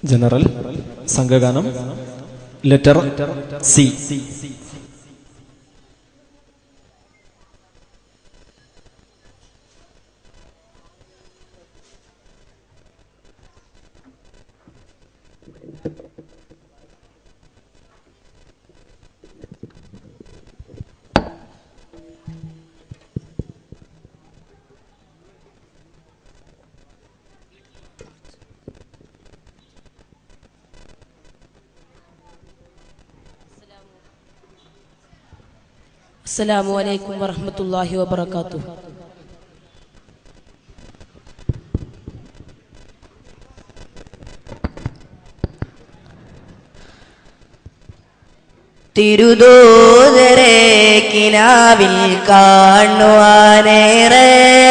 general സംഘഗാനം letter C അസ്സലാമു അലൈക്കും വറഹ്മത്തുള്ളാഹി വബറകാതുഹു തിരുദൂതരെ കിനാവിൽ കാണുവാനേറെ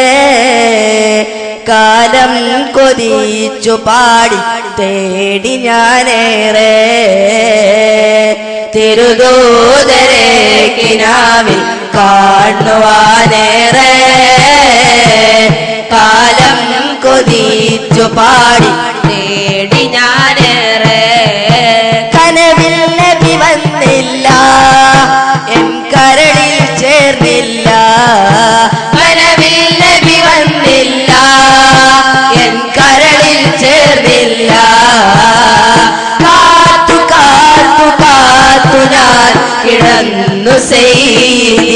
കാലം കൊതിച്ചു പാടി തേടി ഞാനേറെ തിരുദൂതരെ കിനാവിൽ കാണുവാനേറെ കാലം കൊതിച്ചു പാടി തേടി ഞാനേറെ കനവിൽ നബി വന്നില്ല എൻ കരളിൽ ചേർന്നില്ല കനവിൽ നബി വന്നില്ല എൻ കരളിൽ ചേർന്നില്ല കാത്തു കാത്തു കാത്തു ഞാൻ കിടന്നു ചെയ്തി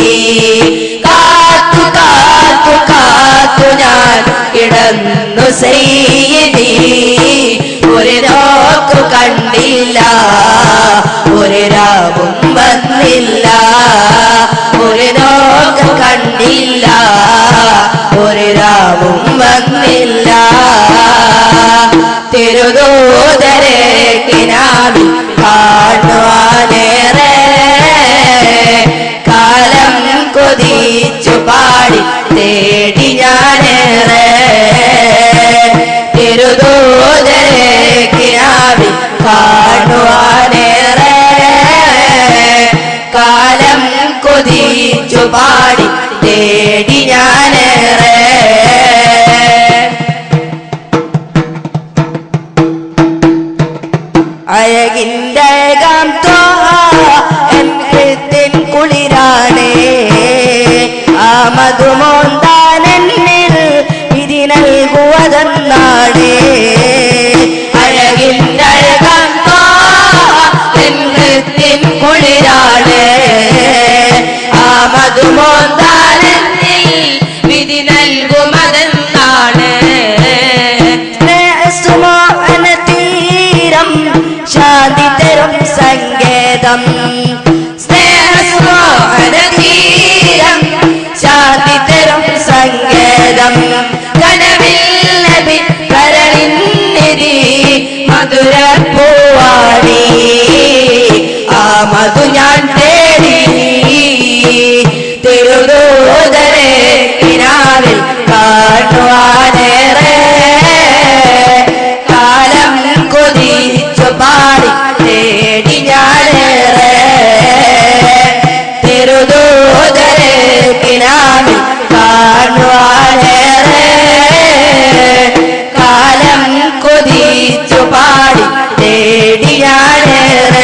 കാത്തു കാത്തു കാത്തു ഞാൻ കിടന്നു ചെയ്തി ഒരു നോക്കു കണ്ടില്ല ഒരു രാവും വന്നില്ല ഒരു നോക്ക് കണ്ടില്ല ഒരു രാവും വന്നില്ല തിരുദൂതരെ കിനാവിൽ കാണുവാനേറെ കാലം കൊതിച്ചു പാടി തേടി ഞാനേറെ തിരുദൂതരെ കിനാവിൽ കാണുവാനേറെ കാലം കൊതിച്ചു പാടി തേടി ഞാനേറെ അഴകിൻ്റെ കാന്തോ എൻ കുളിരാണേ ആ മധുമോന്താനെന്നിൽ വിധി നൽകുവതെന്നാണേ അഴകിൻ്റെ കാന്തോ എൻ കുളിരാണേ ആ മധുമോന്താനെന്നിൽ വിധി നൽകുമതെന്നാണ് സ്നേഹസുമോഹന തീരം ശാന്തി തരും സങ്കേതം സ്നേഹസുമോഹന തീരം ശാന്തി തരും സങ്കേതം കനവിൽ നബി കരളിന്നിരി മധുര പൂവാടി ആ മധു ഞാൻ തേടി തിരുദൂതരെ കിനാവിൽ കാണുവാനേറെ കാലം കൊതിച്ചു പാടി തേടി ഞാനേറെ തിരുദൂതരെ കിനാവിൽ കാണുവാനേറെ കാലം കൊതിച്ചു പാടി തേടി ഞാനേറെ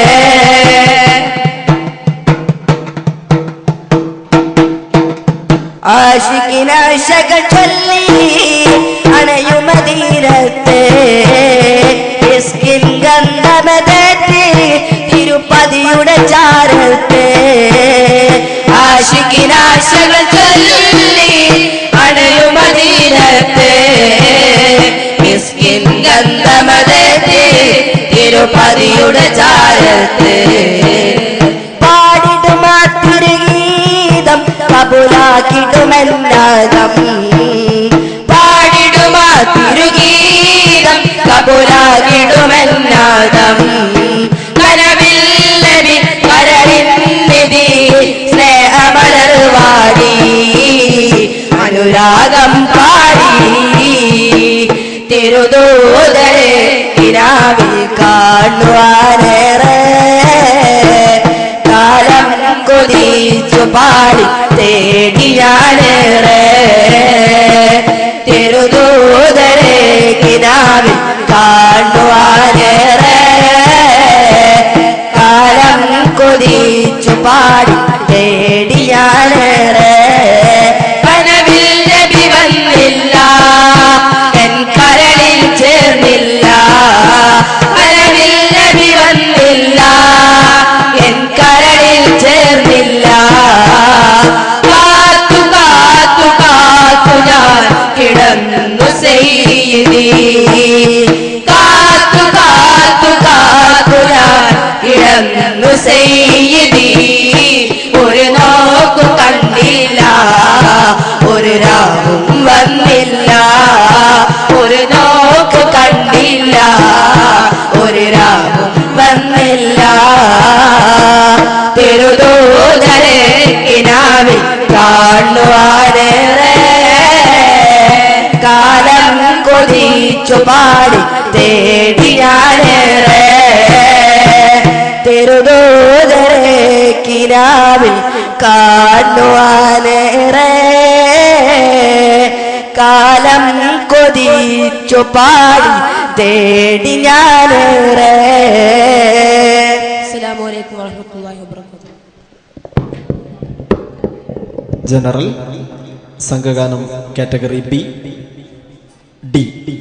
ആശിക്കിനാശകൾ ചൊല്ലി അണയുമതീരത്തെ ഇസ്കിൻ ഗന്ധമതത്തെ തിരുപ്പതിയുടെ ചാരത്തെ ആശിക്കിനാശകൾ ചൊല്ലി അണയുമതീരത്തെ ഇസ്കിൻ ഗന്ധമതത്തെ തിരുപ്പതിയുടെ ചാരത്തെ പാടിടുമാ തിരുഗീതം കബുലാക്കിടുമെന്നാദം പാടിടുമാ തിരുഗീതം കബുലാക്കിടുമെന്നാദം കനവിൽ നബി കരളിന്നിധി സ്നേഹമലർവാടി അനുരാഗം പാടി തിരുദൂതരെ കിരാവിൽ കാണുവാനേറെ കാലം കൊതിച്ചു പാടി തേടിയാനേറെ തിരുദൂതരെ കിനാവിൽ കാണു പാടി തേടിയാലേറെ കനവിൽ നബി വന്നില്ല എൻ കരളിൽ ചേർന്നില്ല കനവിൽ നബി വന്നില്ല എൻ കരളിൽ ചേർന്നില്ല കാത്തു കാത്തു കാത്തു ഞാൻ കിടന്നു ചെയ്തി കാത്തു കാത്തു കാത്തു ഞാൻ കിടന്നു ചെയ്തി ഒരു നോക്കു കണ്ടില്ല ഒരു രാവും വന്നില്ല ഒരു നോക്ക് കണ്ടില്ല ഒരു രാവും വന്നില്ല തിരുദൂതരെ കിനാവിൽ കാണുവാനേറെ കാലം കൊതിച്ചു പാടി തേടിയാനേറെ തിരുദൂതരെ കിനാവിൽ കാണുവാനേറെ കാലം കൊതിച്ചു പാടി തേടി ഞാനേറെ അസ്സലാമു അലൈക്കും വറഹ്മത്തുള്ളാഹി വബറകാതുഹു ജനറൽ സംഘഗാനം കാറ്റഗറി ബി ഡി